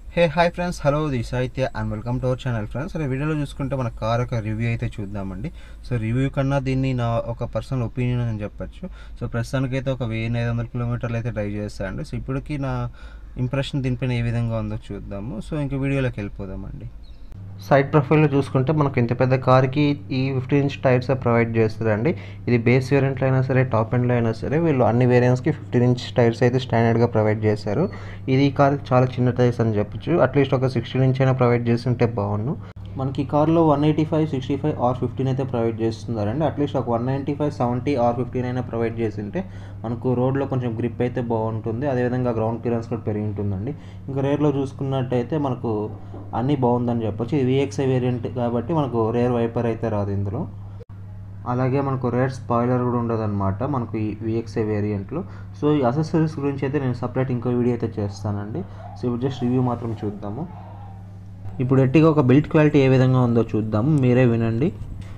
hey hi friends hello this అయితే and welcome to our channel friends అదే వీడియోలో చూసుకుంటే మన కార్ యొక్క రివ్యూ అయితే చూద్దామండి సో రివ్యూ కన్నా దీన్ని నా ఒక పర్సనల్ ఒపీనియన్ అని చెప్పొచ్చు సో ప్రస్తుతానికైతే ఒక వెయ్యి ఐదు వందల కిలోమీటర్లు అయితే డ్రైవ్ చేస్తానండి సో ఇప్పటికి నా ఇంప్రెషన్ దీనిపైన ఏ విధంగా ఉందో చూద్దాము సో ఇంక వీడియోలోకి వెళ్ళిపోదామండి సైడ్ ప్రొఫైల్లో చూసుకుంటే మనకు ఇంత పెద్ద కార్కి ఈ ఫిఫ్టీన్ ఇంచ్ టైర్స్ ప్రొవైడ్ చేస్తారండి ఇది బేస్ వేరియంట్లో అయినా సరే టాప్ ఎండ్లో అయినా సరే వీళ్ళు అన్ని వేరియంట్స్కి ఫిఫ్టీన్ ఇంచ్ టైర్స్ అయితే స్టాండర్డ్గా ప్రొవైడ్ చేశారు ఇది ఈ కార్కి చాలా చిన్న టైర్స్ అని చెప్పొచ్చు అట్లీస్ట్ ఒక సిక్స్టీన్ ఇంచ్ అయినా ప్రొవైడ్ చేస్తుంటే బాగుండు మనకి ఈ కార్లో one eighty five sixty five R fifteen అయితే ప్రొవైడ్ చేస్తున్నారండి అట్లీస్ట్ ఒక one ninety five seventy R fifteen అయినా ప్రొవైడ్ చేసింటే మనకు రోడ్లో కొంచెం గ్రిప్ అయితే బాగుంటుంది అదేవిధంగా గ్రౌండ్ క్లియరెన్స్ కూడా పెరిగి ఉంటుందండి ఇంకా రేర్లో చూసుకున్నట్టయితే మనకు అన్నీ బాగుందని చెప్పొచ్చు ఇది విఎక్స్ఐ వేరియంట్ కాబట్టి మనకు రేర్ వైపర్ అయితే రాదు ఇందులో అలాగే మనకు రేర్ స్పాయిలర్ కూడా ఉండదన్నమాట మనకు ఈ విఎక్స్ఐ వేరియంట్లో సో ఈ అసెసరీస్ గురించి అయితే నేను సపరేట్ ఇంకో వీడియో అయితే చేస్తానండి సో ఇప్పుడు జస్ట్ రివ్యూ మాత్రం చూద్దాము ఇప్పుడు ఎట్టిగా ఒక బిల్డ్ క్వాలిటీ ఏ విధంగా ఉందో చూద్దాము మీరే వినండి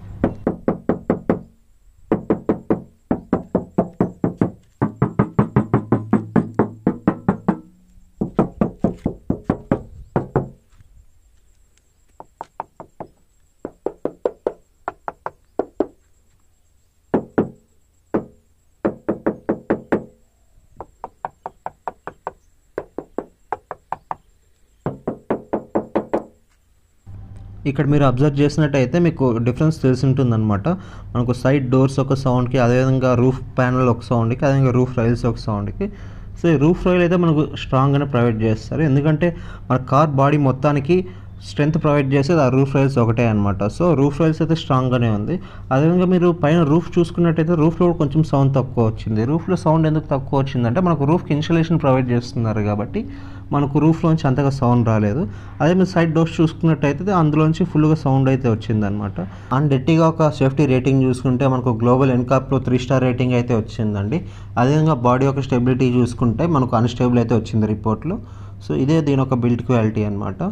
ఇక్కడ మీరు అబ్జర్వ్ చేసినట్టయితే మీకు డిఫరెన్స్ తెలిసి ఉంటుందన్నమాట మనకు సైడ్ డోర్స్ ఒక సౌండ్కి అదేవిధంగా రూఫ్ ప్యానల్ ఒక సౌండ్కి అదేవిధంగా రూఫ్ రైల్స్ ఒక సౌండ్కి సో ఈ రూఫ్ రైల్ అయితే మనకు స్ట్రాంగ్గానే ప్రొవైడ్ చేస్తారు ఎందుకంటే మన కార్ బాడీ మొత్తానికి స్ట్రెంత్ ప్రొవైడ్ చేసేది ఆ రూఫ్ రైల్స్ ఒకటే అనమాట సో రూఫ్ రైల్స్ అయితే స్ట్రాంగ్గానే ఉంది అదేవిధంగా మీరు పైన రూఫ్ చూసుకున్నట్టయితే రూఫ్లో కూడా కొంచెం సౌండ్ తక్కువ వచ్చింది రూఫ్లో సౌండ్ ఎందుకు తక్కువ వచ్చిందంటే మనకు రూఫ్కి ఇన్సులేషన్ ప్రొవైడ్ చేస్తున్నారు కాబట్టి మనకు రూఫ్లోంచి అంతగా సౌండ్ రాలేదు అదే మీరు సైడ్ డోర్స్ చూసుకున్నట్టయితే అందులోంచి ఫుల్గా సౌండ్ అయితే వచ్చిందనమాట అండ్ ఎట్టిగా ఒక సేఫ్టీ రేటింగ్ చూసుకుంటే మనకు గ్లోబల్ ఎన్కాప్లో త్రీ స్టార్ రేటింగ్ అయితే వచ్చిందండి అదేవిధంగా బాడీ యొక్క స్టెబిలిటీ చూసుకుంటే మనకు అన్స్టేబుల్ అయితే వచ్చింది రిపోర్ట్లో సో ఇదే దీని ఒక బిల్డ్ క్వాలిటీ అనమాట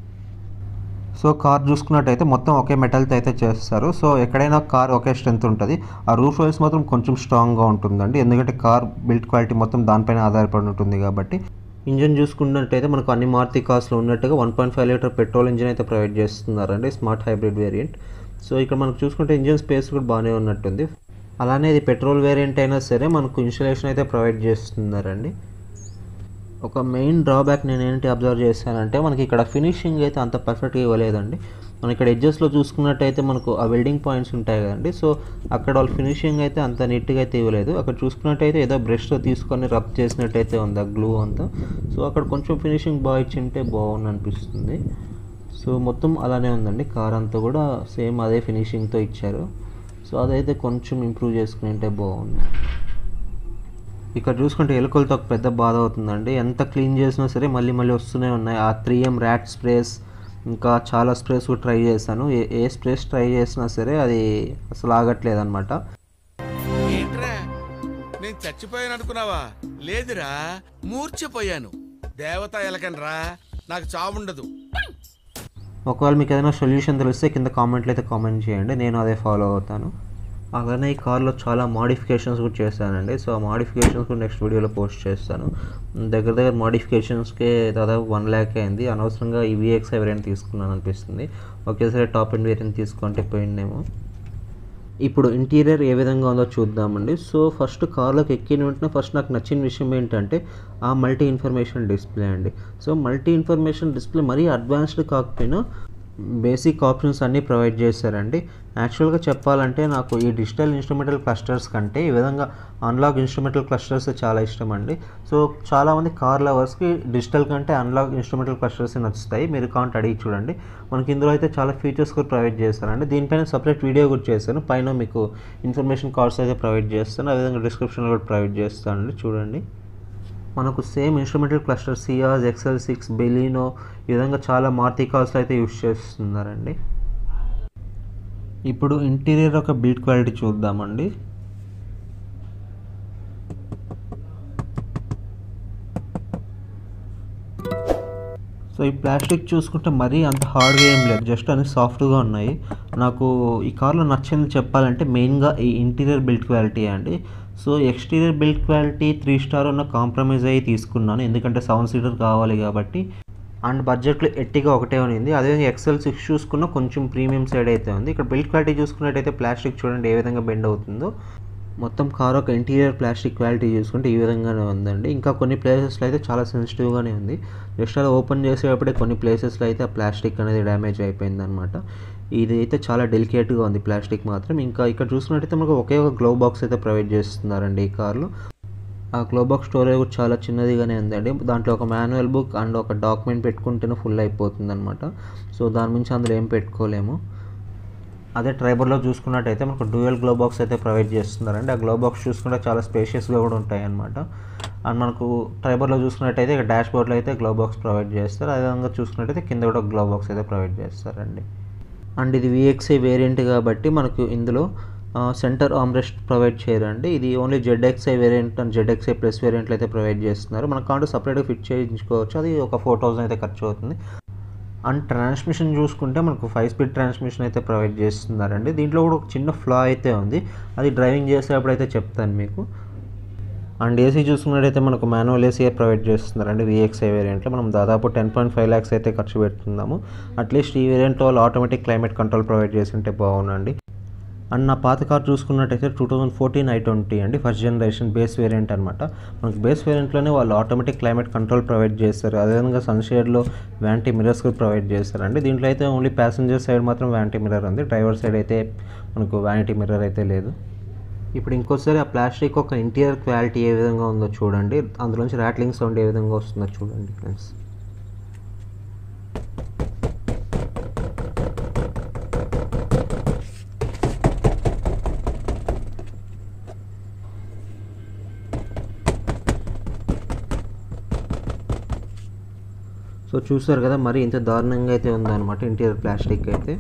సో కార్ చూసుకున్నట్టయితే మొత్తం ఒకే మెటల్తో అయితే చేస్తారు సో ఎక్కడైనా కార్ ఒకే స్ట్రెంత్ ఉంటుంది ఆ రూఫ్ రైల్స్ మాత్రం కొంచెం స్ట్రాంగ్గా ఉంటుందండి ఎందుకంటే కార్ బిల్డ్ క్వాలిటీ మొత్తం దానిపైన ఆధారపడి ఉంటుంది కాబట్టి ఇంజన్ చూసుకున్నట్టయితే మనకు అన్ని మారుతి కార్స్లో ఉన్నట్టుగా one point five litre petrol engine అయితే ప్రొవైడ్ చేస్తున్నారండి స్మార్ట్ హైబ్రిడ్ వేరియంట్ సో ఇక్కడ మనకు చూసుకుంటే ఇంజన్ స్పేస్ కూడా బాగానే ఉన్నట్టుంది అలానే ఇది పెట్రోల్ వేరియంట్ అయినా సరే మనకు ఇన్స్టలేషన్ అయితే ప్రొవైడ్ చేస్తున్నారండి ఒక మెయిన్ డ్రాబ్యాక్ నేను ఏంటి అబ్జర్వ్ చేశానంటే మనకి ఇక్కడ ఫినిషింగ్ అయితే అంత పర్ఫెక్ట్గా ఇవ్వలేదండి మనం ఇక్కడ ఎడ్జెస్లో చూసుకున్నట్టయితే మనకు ఆ వెల్డింగ్ పాయింట్స్ ఉంటాయి కదండి సో అక్కడ వాళ్ళ ఫినిషింగ్ అయితే అంత నీట్గా అయితే ఇవ్వలేదు అక్కడ చూసుకున్నట్టయితే ఏదో బ్రష్తో తీసుకొని రబ్ చేసినట్టయితే ఉంది ఆ గ్లూ అంతా సో అక్కడ కొంచెం ఫినిషింగ్ బాగా ఇచ్చింటే బాగుంది అనిపిస్తుంది సో మొత్తం అలానే ఉందండి కార్ అంతా కూడా సేమ్ అదే ఫినిషింగ్తో ఇచ్చారు సో అదైతే కొంచెం ఇంప్రూవ్ చేసుకుని ఉంటే బాగుంది ఇక్కడ చూసుకుంటే ఎలుకలతో ఒక పెద్ద బాధ అవుతుందండి ఎంత క్లీన్ చేసినా సరే మళ్ళీ మళ్ళీ వస్తూనే ఉన్నాయి ఆ త్రీ ఎం ర్యాట్ స్ప్రేస్ ఇంకా చాలా స్ప్రేస్ కూడా ట్రై చేశాను ఏ ఏ స్ప్రేస్ ట్రై చేసినా సరే అది అసలు ఆగట్లేదు అనమాట ఏంట్రా నేను చచ్చిపోయాను అనుకున్నావా లేదురా మూర్ఛపోయాను దేవత ఎలకనరా నాకు చావుండదు ఒకవేళ మీకు ఏదైనా సొల్యూషన్ తెలిస్తే కింద కామెంట్లు అయితే కామెంట్ చేయండి నేను అదే ఫాలో అవుతాను అలానే ఈ కార్లో చాలా మాడిఫికేషన్స్ కూడా చేశానండి సో ఆ మాడిఫికేషన్స్ కూడా నెక్స్ట్ వీడియోలో పోస్ట్ చేస్తాను దగ్గర దగ్గర మాడిఫికేషన్స్కే దాదాపు వన్ ల్యాక్ అయింది అనవసరంగా ఈ విఎక్స్ఐ వేరియంట్ తీసుకున్నాను అనిపిస్తుంది ఒకేసారి టాప్ అండ్ వేరియంట్ తీసుకుంటే పోయిందేమో ఇప్పుడు ఇంటీరియర్ ఏ విధంగా ఉందో చూద్దామండి సో ఫస్ట్ కార్లోకి ఎక్కిన వెంటనే ఫస్ట్ నాకు నచ్చిన విషయం ఏంటంటే ఆ మల్టీ ఇన్ఫర్మేషన్ డిస్ప్లే అండి సో మల్టీ ఇన్ఫర్మేషన్ డిస్ప్లే మరీ అడ్వాన్స్డ్ కాకపోయినా బేసిక్ ఆప్షన్స్ అన్నీ ప్రొవైడ్ చేశారండి యాక్చువల్గా చెప్పాలంటే నాకు ఈ డిజిటల్ ఇన్స్ట్రుమెంటల్ క్లస్టర్స్ కంటే ఈ విధంగా అన్లాక్ ఇన్స్ట్రుమెంటల్ క్లస్టర్స్ చాలా ఇష్టం అండి సో చాలామంది కార్ లవర్స్కి డిజిటల్ కంటే అన్లాక్ ఇన్స్ట్రుమెంటల్ క్లస్టర్స్ నచ్చుతాయి మీరు కాంట్ అడిగి చూడండి మనకి ఇందులో అయితే చాలా ఫీచర్స్ కూడా ప్రొవైడ్ చేస్తారండి దీనిపైన సపరేట్ వీడియో కూడా చేశాను పైన మీకు ఇన్ఫర్మేషన్ కార్డ్స్ అయితే ప్రొవైడ్ చేస్తాను అదేవిధంగా డిస్క్రిప్షన్లో కూడా ప్రొవైడ్ చేస్తానండి చూడండి మనకు same instrumental cluster Ciaz XL six Baleno ఈ విధంగా చాలా మారుతి కార్స్లో అయితే యూస్ చేస్తున్నారండి ఇప్పుడు ఇంటీరియర్ ఒక బిల్డ్ క్వాలిటీ చూద్దామండి సో ఈ ప్లాస్టిక్ చూసుకుంటే మరీ అంత హార్డ్గా ఏం లేదు జస్ట్ అన్ని సాఫ్ట్గా ఉన్నాయి నాకు ఈ కార్లో నచ్చింది చెప్పాలంటే మెయిన్గా ఈ ఇంటీరియర్ బిల్డ్ క్వాలిటీ అండి so exterior build quality three star ఉన్న కాంప్రమైజ్ అయ్యి తీసుకున్నాను ఎందుకంటే సెవెన్ సీటర్ కావాలి కాబట్టి అండ్ బడ్జెట్లో ఎట్టిగా ఒకటే ఉంది అదేవిధంగా ఎక్సెల్ సిక్స్ చూసుకున్న కొంచెం ప్రీమియం సైడ్ అయితే ఉంది ఇక్కడ బిల్డ్ క్వాలిటీ చూసుకున్నట్టయితే ప్లాస్టిక్ చూడండి ఏ విధంగా బెండ్ అవుతుందో మొత్తం కార్ ఒక ఇంటీరియర్ ప్లాస్టిక్ క్వాలిటీ చూసుకుంటే ఈ విధంగానే ఉందండి ఇంకా కొన్ని ప్లేసెస్లో అయితే చాలా సెన్సిటివ్గానే ఉంది జస్ట్ అలా ఓపెన్ చేసేటప్పుడే కొన్ని ప్లేసెస్లో అయితే ఆ ప్లాస్టిక్ అనేది డ్యామేజ్ అయిపోయింది అనమాట ఇది అయితే చాలా డెలికేట్గా ఉంది ప్లాస్టిక్ మాత్రం ఇంకా ఇక్కడ చూసుకున్నట్టయితే మనకు ఒకే ఒక గ్లో బాక్స్ అయితే ప్రొవైడ్ చేస్తున్నారండి ఈ కార్లో ఆ గ్లో బాక్స్ స్టోరేజ్ కూడా చాలా చిన్నదిగానే ఉందండి దాంట్లో ఒక మాన్యువల్ బుక్ అండ్ ఒక డాక్యుమెంట్ పెట్టుకుంటేనే ఫుల్ అయిపోతుంది అనమాట సో దాని మించి అందులో ఏం పెట్టుకోలేము అదే ట్రైబర్లో చూసుకున్నట్టయితే మనకు డ్యూయల్ గ్లో బాక్స్ అయితే ప్రొవైడ్ చేస్తున్నారండి ఆ గ్లో బాక్స్ చూసుకుంటే చాలా స్పేషియస్గా కూడా ఉంటాయి అనమాట అండ్ మనకు ట్రైబర్లో చూసుకున్నట్టయితే ఇక డాష్ బోర్డ్లో అయితే గ్లో బాక్స్ ప్రొవైడ్ చేస్తారు అదేవిధంగా చూసుకున్నట్టయితే కింద కూడా గ్లో బాక్స్ అయితే ప్రొవైడ్ చేస్తారండి అండ్ ఇది విఎక్స్ఐ వేరియంట్ కాబట్టి మనకు ఇందులో సెంటర్ ఆమ్రెస్ట్ ప్రొవైడ్ చేయరండి ఇది only ZXi variant and ZXi plus వేరియంట్లు అయితే ప్రొవైడ్ చేస్తున్నారు మనకు కావాలంటే సపరేట్గా ఫిట్ చేయించుకోవచ్చు అది ఒక ఫోర్ థౌసండ్ అయితే ఖర్చు అవుతుంది అండ్ ట్రాన్స్మిషన్ చూసుకుంటే మనకు ఫైవ్ స్పీడ్ ట్రాన్స్మిషన్ అయితే ప్రొవైడ్ చేస్తున్నారండి దీంట్లో కూడా ఒక చిన్న ఫ్లా అయితే ఉంది అది డ్రైవింగ్ చేసేటప్పుడు అయితే చెప్తాను మీకు అండ్ ఏసీ చూసుకున్నట్టయితే మనకు మాన్యువల్ ఏసీ ప్రొవైడ్ చేస్తున్నారండి విఎక్స్ఐ వేరియంట్లో మనం దాదాపు టెన్ పాయింట్ ఫైవ్ ల్యాక్స్ అయితే ఖర్చు పెడుతున్నాము అట్లీస్ట్ ఈ వేరియంట్లో వాళ్ళు ఆటోమేటిక్ క్లైమేట్ కంట్రోల్ ప్రొవైడ్ చేసి ఉంటే బాగుండండి అండ్ నా పాత కార్ చూసుకున్నట్టయితే two thousand fourteen i twenty అండి ఫస్ట్ జనరేషన్ బేస్ వేరియంట్ అనమాట మనకు బేస్ వేరియంట్లోనే వాళ్ళు ఆటోమేటిక్ క్లైమేట్ కంట్రోల్ ప్రొవైడ్ చేస్తారు అదేవిధంగా సన్షేడ్లో వ్యాంటీ మిరర్స్ కూడా ప్రొవైడ్ చేస్తారండి దీంట్లో అయితే ఓన్లీ ప్యాసింజర్ సైడ్ మాత్రం వ్యాంటీ మిర్రర్ ఉంది డ్రైవర్ సైడ్ అయితే మనకు వ్యానిటీ మిర్రర్ అయితే లేదు ఇప్పుడు ఇంకోసారి ఆ ప్లాస్టిక్ ఒక ఇంటీరియర్ క్వాలిటీ ఏ విధంగా ఉందో చూడండి అందులోంచి ర్యాట్లింగ్ సౌండ్ ఏ విధంగా వస్తుందో చూడండి ఫ్రెండ్స్ సో చూసారు కదా మరి ఇంత దారుణంగా అయితే ఉందన్నమాట ఇంటీరియర్ ప్లాస్టిక్ అయితే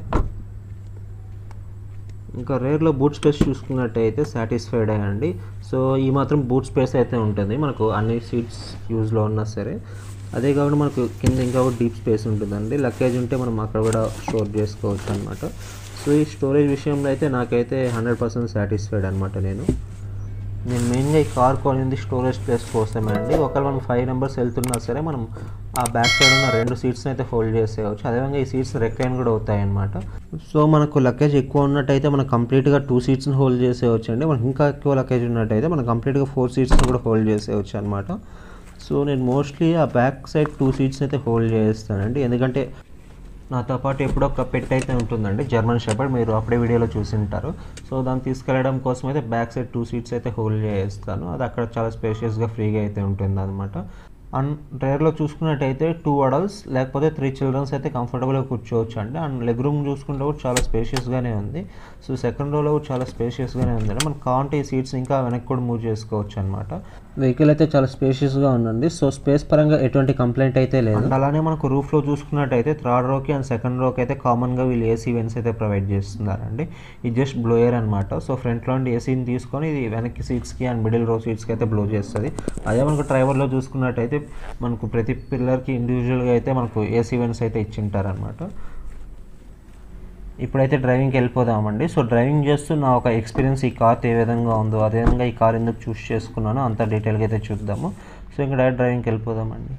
ఇంకా రేర్లో బూట్ స్పేస్ చూసుకున్నట్టయితే సాటిస్ఫైడ్ అయ్యండి సో ఈ మాత్రం బూట్ స్పేస్ అయితే ఉంటుంది మనకు అన్ని సీట్స్ యూజ్లో ఉన్నా సరే అదే కాకుండా మనకు కింద ఇంకా ఒక డీప్ స్పేస్ ఉంటుందండి లగేజ్ ఉంటే మనం అక్కడ కూడా స్టోర్ చేసుకోవచ్చు అనమాట సో ఈ స్టోరేజ్ విషయంలో అయితే నాకైతే హండ్రెడ్ పర్సెంట్ సాటిస్ఫైడ్ అనమాట నేను నేను మెయిన్గా ఈ కార్ కొనింది స్టోరేజ్ ప్లేస్ కోసమే అండి ఒకవేళ మనం ఫైవ్ మెంబర్స్ వెళ్తున్నా సరే మనం ఆ బ్యాక్ సైడ్ ఉన్న రెండు సీట్స్ని అయితే ఫోల్డ్ చేసేయచ్చు అదేవిధంగా ఈ సీట్స్ రెక్లైన్ కూడా అవుతాయి అనమాట సో మనకు లగేజ్ ఎక్కువ ఉన్నట్టయితే మనం కంప్లీట్గా టూ సీట్స్ని హోల్డ్ చేసేయచ్చు అండి మనకి ఇంకా ఎక్కువ లగేజ్ ఉన్నట్టయితే మనం కంప్లీట్గా ఫోర్ సీట్స్ని కూడా హోల్డ్ చేసేయచ్చు అనమాట సో నేను మోస్ట్లీ ఆ బ్యాక్ సైడ్ టూ సీట్స్ అయితే హోల్డ్ చేస్తానండి ఎందుకంటే నాతో పాటు ఎప్పుడో ఒక పెట్ అయితే ఉంటుందండి జర్మన్ షెపర్డ్ మీరు అప్పుడే వీడియోలో చూసి ఉంటారు సో దాన్ని తీసుకెళ్ళడం కోసం అయితే బ్యాక్ సైడ్ టూ సీట్స్ అయితే హోల్డ్ చేస్తాను అది అక్కడ చాలా స్పేషియస్గా ఫ్రీగా అయితే ఉంటుంది అనమాట అండ్ రేర్లో చూసుకున్నట్టయితే టూ అడల్ట్స్ లేకపోతే త్రీ చిల్డ్రన్స్ అయితే కంఫర్టబుల్గా కూర్చోవచ్చు అండి అండ్ లెగ్ రూమ్ చూసుకుంటే కూడా చాలా స్పేషియస్గానే ఉంది సో సెకండ్ రోలో కూడా చాలా స్పేషియస్గానే ఉందండి మనం కావాలంటే ఈ సీట్స్ ఇంకా వెనక్కి కూడా మూవ్ చేసుకోవచ్చు అనమాట వెహికల్ అయితే చాలా స్పేషియస్గా ఉందండి సో స్పేస్ పరంగా ఎటువంటి కంప్లైంట్ అయితే లేదు And అలానే మనకు రూఫ్లో చూసుకున్నట్టయితే థర్డ్ రోకి అండ్ సెకండ్ రోకి అయితే కామన్గా వీళ్ళు ఏసీ వెన్స్ అయితే ప్రొవైడ్ చేస్తున్నారండి ఇది జస్ట్ బ్లోయర్ అనమాట సో ఫ్రంట్లో నుండి ఏసీని తీసుకొని ఇది వెనక్కి సీట్స్కి అండ్ మిడిల్ రో సీట్స్కి అయితే బ్లో చేస్తుంది అదే మనకు డ్రైవర్లో చూసుకున్నట్టయితే మనకు ప్రతి పిల్లర్కి ఇండివిజువల్గా అయితే మనకు ఏసీ వెన్స్ అయితే ఇచ్చింటారనమాట ఇప్పుడైతే డ్రైవింగ్కి వెళ్ళిపోదామండి సో డ్రైవింగ్ చేస్తూ నా ఒక ఎక్స్పీరియన్స్ ఈ కార్ ఏ విధంగా ఉందో అదేవిధంగా ఈ కార్ ఎందుకు చూస్ చేసుకున్నానో అంత డీటెయిల్గా అయితే చూద్దాము సో ఇంకా డైరెక్ట్ డ్రైవింగ్కి వెళ్ళిపోదామండి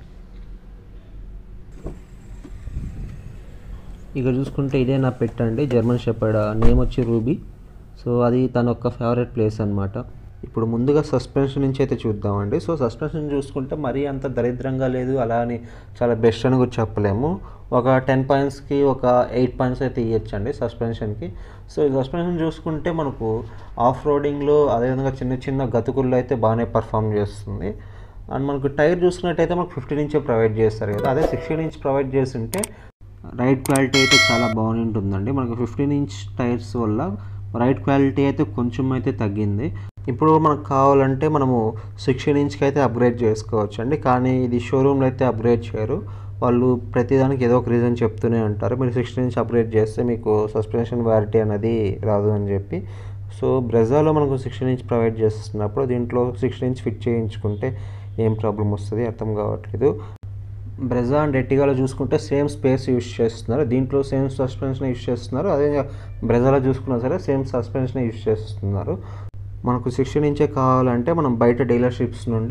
ఇక్కడ చూసుకుంటే ఇదే నా పెట్ అండి జర్మన్ షెపర్డ్ నేమ్ వచ్చి రూబీ సో అది తన యొక్క ఫేవరెట్ ప్లేస్ అనమాట ఇప్పుడు ముందుగా సస్పెన్షన్ నుంచి అయితే చూద్దామండి సో సస్పెన్షన్ చూసుకుంటే మరీ అంత దరిద్రంగా లేదు అలా అని చాలా బెస్ట్ అని కూడా చెప్పలేము ఒక టెన్ పాయింట్స్కి ఒక ఎయిట్ పాయింట్స్ అయితే ఇవ్వచ్చండి సస్పెన్షన్కి సో ఈ సస్పెన్షన్ చూసుకుంటే మనకు ఆఫ్ రోడింగ్లో అదేవిధంగా చిన్న చిన్న గతుకుల్లో అయితే బాగానే పర్ఫామ్ చేస్తుంది అండ్ మనకు టైర్ చూసుకున్నట్టయితే మనకు ఫిఫ్టీన్ ఇంచే ప్రొవైడ్ చేస్తారు కదా అదే సిక్స్టీన్ ఇంచ్ ప్రొవైడ్ చేస్తుంటే రైట్ క్వాలిటీ అయితే చాలా బాగుంటుందండి ఉంటుందండి మనకు ఫిఫ్టీన్ ఇంచ్ టైర్స్ వల్ల రైట్ క్వాలిటీ అయితే కొంచెం అయితే తగ్గింది ఇప్పుడు మనకు కావాలంటే మనము సిక్స్టీన్ ఇంచ్కి అయితే అప్గ్రేడ్ చేసుకోవచ్చు అండి కానీ ఇది షోరూమ్లో అయితే అప్గ్రేడ్ చేయరు వాళ్ళు ప్రతిదానికి ఏదో ఒక రీజన్ చెప్తూనే ఉంటారు మీరు సిక్స్టీన్ ఇంచ్ అప్గ్రేడ్ చేస్తే మీకు సస్పెన్షన్ వారంటీ అనేది రాదు అని చెప్పి సో బ్రెజాలో మనకు సిక్స్టీన్ ఇంచ్ ప్రొవైడ్ చేస్తున్నప్పుడు దీంట్లో సిక్స్టీన్ ఇంచ్ ఫిట్ చేయించుకుంటే ఏం ప్రాబ్లం వస్తుంది అర్థం కావట్లేదు బ్రెజా అండ్ ఎట్టిగాలో చూసుకుంటే సేమ్ స్పేస్ యూస్ చేస్తున్నారు దీంట్లో సేమ్ సస్పెన్షన్ యూస్ చేస్తున్నారు అదే బ్రెజాలో చూసుకున్నా సరే సేమ్ సస్పెన్షన్ యూస్ చేస్తున్నారు మనకు సిక్స్టీన్ ఇంచే కావాలంటే మనం బయట డీలర్షిప్స్ నుండి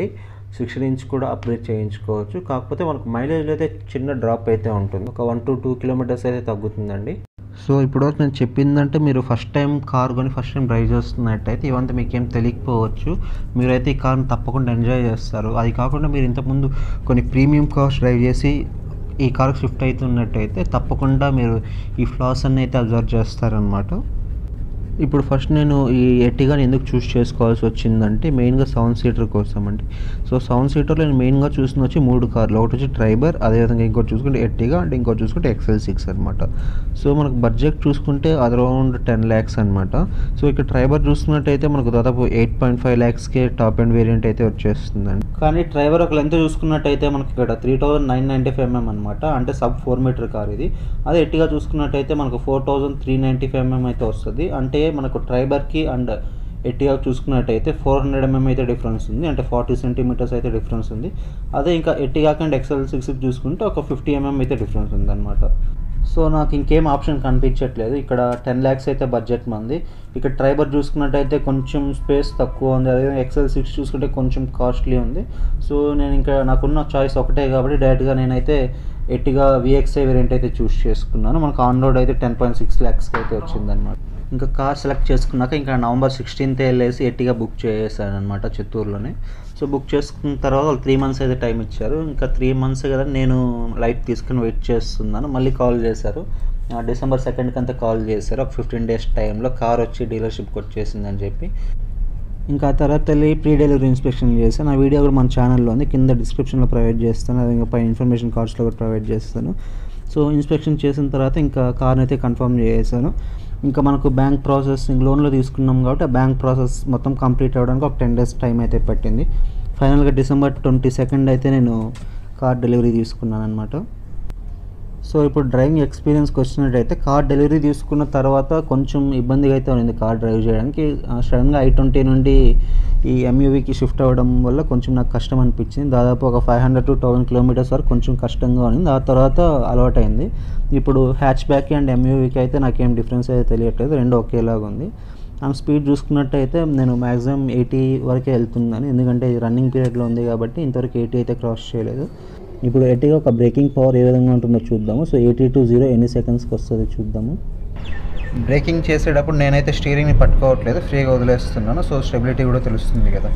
సిక్స్టీన్ ఇంచ్ కూడా అప్గ్రేడ్ చేయించుకోవచ్చు కాకపోతే మనకు మైలేజ్లో అయితే చిన్న డ్రాప్ అయితే ఉంటుంది ఒక వన్ టు టూ కిలోమీటర్స్ అయితే తగ్గుతుందండి సో ఇప్పుడు నేను చెప్పిందంటే మీరు ఫస్ట్ టైం కార్ కొని ఫస్ట్ టైం డ్రైవ్ చేస్తున్నట్టయితే ఇవంతా మీకేం తెలియకపోవచ్చు మీరైతే ఈ కార్ని తప్పకుండా ఎంజాయ్ చేస్తారు అది కాకుండా మీరు ఇంతకుముందు కొన్ని ప్రీమియం కార్స్ డ్రైవ్ చేసి ఈ కార్కి షిఫ్ట్ అవుతున్నట్టయితే తప్పకుండా మీరు ఈ ఫ్లాస్ అన్ని అయితే అబ్జర్వ్ చేస్తారనమాట ఇప్పుడు ఫస్ట్ నేను ఈ ఎట్టిగాని ఎందుకు చూస్ చేసుకోవాల్సి వచ్చిందంటే మెయిన్గా సెవెన్ సీటర్ కోసం అండి సో సెవెన్ సీటర్లో నేను మెయిన్గా చూసిన వచ్చి మూడు కార్లు ఒకటి వచ్చి ట్రైబర్ అదేవిధంగా ఇంకోటి చూసుకుంటే ఎట్టిగా అంటే ఇంకోటి చూసుకుంటే ఎక్సెల్ సిక్స్ అనమాట సో మనకు బడ్జెట్ చూసుకుంటే అది అరౌండ్ టెన్ ల్యాక్స్ అనమాట సో ఇక్కడ ట్రైబర్ చూసుకున్నట్టయితే మనకు దాదాపు ఎయిట్ పాయింట్ ఫైవ్ ల్యాక్స్కే టాప్ అండ్ వేరియంట్ అయితే వచ్చేస్తుందండి కానీ డ్రైవర్ ఒక లెంత్ చూసుకున్నట్టయితే మనకి ఇక్కడ three thousand nine ninety five mm అనమాట అంటే సబ్ ఫోర్ మీటర్ కార్ ఇది అదే ఎట్టిగా చూసుకున్నట్టయితే మనకు four thousand three ninety five mm అయితే వస్తుంది అంటే మనకు ట్రైబర్కి అండ్ ఎట్టిగా చూసుకున్నట్టయితే ఫోర్ హండ్రెడ్ ఎంఎం అయితే డిఫరెన్స్ ఉంది అంటే ఫార్టీ సెంటీమీటర్స్ అయితే డిఫరెన్స్ ఉంది అదే ఇంకా ఎట్టిగా అండ్ ఎక్సెల్ సిక్స్ చూసుకుంటే ఒక ఫిఫ్టీ ఎంఎం అయితే డిఫరెన్స్ ఉంది అనమాట సో నాకు ఇంకేం ఆప్షన్ కనిపించట్లేదు ఇక్కడ టెన్ ల్యాక్స్ అయితే బడ్జెట్ మంది ఇక్కడ ట్రైబర్ చూసుకున్నట్టయితే కొంచెం స్పేస్ తక్కువ ఉంది అదే ఎక్సెల్ సిక్స్ చూసుకుంటే కొంచెం కాస్ట్లీ ఉంది సో నేను ఇంకా నాకున్న చాయిస్ ఒకటే కాబట్టి డైరెక్ట్గా నేనైతే ఎట్టిగా విఎక్స్ఐ వేరియంట్ అయితే చూస్ చేసుకున్నాను మనకు ఆన్ రోడ్ అయితే టెన్ పాయింట్ సిక్స్ ల్యాక్స్కి అయితే వచ్చిందనమాట ఇంకా కార్ సెలెక్ట్ చేసుకున్నాక ఇంకా నవంబర్ సిక్స్టీన్త్ వెళ్ళేసి ఎట్టిగా బుక్ చేసేసాను అనమాట చిత్తూరులోనే సో బుక్ చేసుకున్న తర్వాత వాళ్ళు త్రీ మంత్స్ అయితే టైం ఇచ్చారు ఇంకా త్రీ మంత్స్ కదా నేను లైట్ తీసుకుని వెయిట్ చేస్తున్నాను మళ్ళీ కాల్ చేశారు ఆ, డిసెంబర్ సెకండ్కి అంతా కాల్ చేశారు ఒక ఫిఫ్టీన్ డేస్ టైంలో కార్ వచ్చి డీలర్షిప్కి వచ్చేసిందని చెప్పి ఇంకా ఆ తర్వాత వెళ్ళి ప్రీ డెలివరీ ఇన్స్పెక్షన్ చేశాను ఆ వీడియో కూడా మన ఛానల్లో ఉంది కింద డిస్క్రిప్షన్లో ప్రొవైడ్ చేస్తాను అది ఇంకా పై ఇన్ఫర్మేషన్ కార్డ్స్లో కూడా ప్రొవైడ్ చేస్తాను సో ఇన్స్పెక్షన్ చేసిన తర్వాత ఇంకా కార్ని అయితే కన్ఫర్మ్ చేసేసాను ఇంకా మనకు బ్యాంక్ ప్రాసెసింగ్ లోన్లో తీసుకున్నాం కాబట్టి ఆ బ్యాంక్ ప్రాసెస్ మొత్తం కంప్లీట్ అవ్వడానికి ఒక టెన్ డేస్ టైం అయితే పట్టింది ఫైనల్గా డిసెంబర్ ట్వంటీ సెకండ్ అయితే నేను కార్ డెలివరీ తీసుకున్నాను అనమాట సో ఇప్పుడు డ్రైవింగ్ ఎక్స్పీరియన్స్కి వచ్చినట్టయితే కార్ డెలివరీ తీసుకున్న తర్వాత కొంచెం ఇబ్బందిగా అయితే ఉంది కార్ డ్రైవ్ చేయడానికి సడన్గా ఐ ట్వంటీ నుండి ఈ ఎంయూవీకి షిఫ్ట్ అవ్వడం వల్ల కొంచెం నాకు కష్టం అనిపించింది దాదాపు ఒక five hundred to thousand kilometres వరకు కొంచెం కష్టంగా ఉంది ఆ తర్వాత అలవాటైంది ఇప్పుడు హ్యాచ్ బ్యాక్ అండ్ ఎంయూవీకి అయితే నాకేం డిఫరెన్స్ అయితే తెలియట్లేదు రెండు ఒకేలాగా ఉంది అండ్ స్పీడ్ చూసుకున్నట్టయితే నేను మ్యాక్సిమం ఎయిటీ వరకే వెళ్తున్నాను ఎందుకంటే ఇది రన్నింగ్ పీరియడ్లో ఉంది కాబట్టి ఇంతవరకు ఎయిటీ అయితే క్రాస్ చేయలేదు ఇప్పుడు ఎయిటీగా ఒక బ్రేకింగ్ పవర్ ఏ విధంగా ఉంటుందో చూద్దాము సో ఎయిటీ టు జీరో ఎన్ని సెకండ్స్కి వస్తుందో చూద్దాము బ్రేకింగ్ చేసేటప్పుడు నేనైతే స్టీరింగ్ని పట్టుకోవట్లేదు ఫ్రీగా వదిలేస్తున్నాను సో స్టెబిలిటీ కూడా తెలుస్తుంది కదా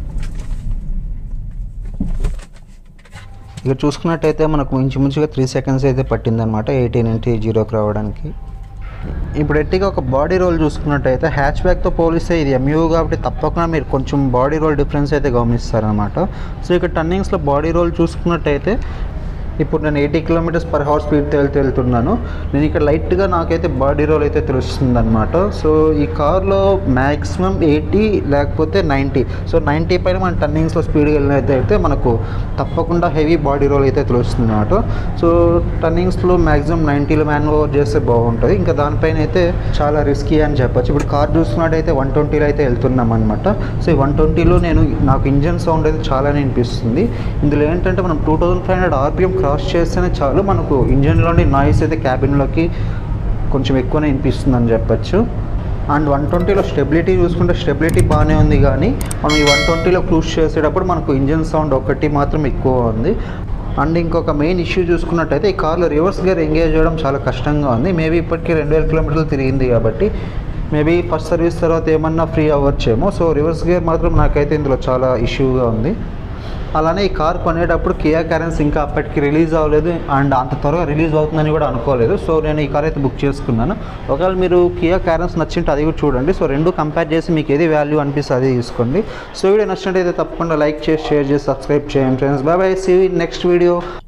ఇక చూసుకున్నట్టయితే మనకు ఇంచుమించుగా త్రీ సెకండ్స్ అయితే పట్టిందనమాట ఎయిటీ నుండి జీరోకి రావడానికి ఇప్పుడు ఎట్టిగా ఒక బాడీ రోల్ చూసుకున్నట్టయితే హ్యాచ్ బ్యాక్తో పోలిస్తే ఇది ఎంయూ కాబట్టి తప్పకుండా మీరు కొంచెం బాడీ రోల్ డిఫరెన్స్ అయితే గమనిస్తారనమాట సో ఇక్కడ టర్నింగ్స్లో బాడీ రోల్ చూసుకున్నట్టయితే ఇప్పుడు నేను ఎయిటీ కిలోమీటర్స్ పర్ హవర్ స్పీడ్తో వెళ్తూ వెళ్తున్నాను నేను ఇక్కడ లైట్గా నాకైతే బాడీ రోల్ అయితే తెలుస్తుంది అనమాట సో ఈ కార్లో మ్యాక్సిమం ఎయిటీ లేకపోతే నైంటీ సో నైంటీ పైన మన టర్నింగ్స్లో స్పీడ్గా వెళ్ళినట్టయితే మనకు తప్పకుండా హెవీ బాడీ రోల్ అయితే తెలుస్తుంది అనమాట సో టర్నింగ్స్లో మ్యాక్సిమం నైంటీలో మ్యాన్ ఓవర్ చేస్తే బాగుంటుంది ఇంకా దానిపైన అయితే చాలా రిస్కీ అని చెప్పొచ్చు ఇప్పుడు కార్ చూసుకున్నట్టయితే వన్ ట్వంటీలో అయితే వెళ్తున్నాం అనమాట సో ఈ వన్ ట్వంటీలో నేను నాకు ఇంజన్ సౌండ్ అయితే చాలానే అనిపిస్తుంది ఇందులో ఏంటంటే మనం two thousand five hundred RPM cross చేస్తేనే చాలు మనకు ఇంజన్లోని నాయిస్ అయితే క్యాబిన్లోకి కొంచెం ఎక్కువనే వినిపిస్తుంది అని చెప్పచ్చు అండ్ వన్ ట్వంటీలో స్టెబిలిటీ చూసుకుంటే స్టెబిలిటీ బాగానే ఉంది కానీ మనం ఈ వన్ ట్వంటీలో క్రూజ్ చేసేటప్పుడు మనకు ఇంజన్ సౌండ్ ఒకటి మాత్రం ఎక్కువ ఉంది అండ్ ఇంకొక మెయిన్ ఇష్యూ చూసుకున్నట్టయితే ఈ కార్లో రివర్స్ గేర్ ఎంగేజ్ చేయడం చాలా కష్టంగా ఉంది మేబీ ఇప్పటికీ రెండు వేల కిలోమీటర్లు తిరిగింది కాబట్టి మేబీ ఫస్ట్ సర్వీస్ తర్వాత ఏమన్నా ఫ్రీ అవ్వచ్చేమో సో రివర్స్ గేర్ మాత్రం నాకైతే ఇందులో చాలా ఇష్యూగా ఉంది అలానే ఈ కార్ కొనేటప్పుడు కియా క్యారెన్స్ ఇంకా అప్పటికి రిలీజ్ అవ్వలేదు అండ్ అంత త్వరగా రిలీజ్ అవుతుందని కూడా అనుకోలేదు సో నేను ఈ కార్ అయితే బుక్ చేసుకున్నాను ఒకవేళ మీరు కియా క్యారెన్స్ నచ్చింటే అది కూడా చూడండి సో రెండు కంపేర్ చేసి మీకు ఏది వాల్యూ అనిపిస్తే అది తీసుకోండి సో వీడియో నచ్చినట్టయితే తప్పకుండా లైక్ చేసి షేర్ చేసి సబ్స్క్రైబ్ చేయండి friends bye bye see next video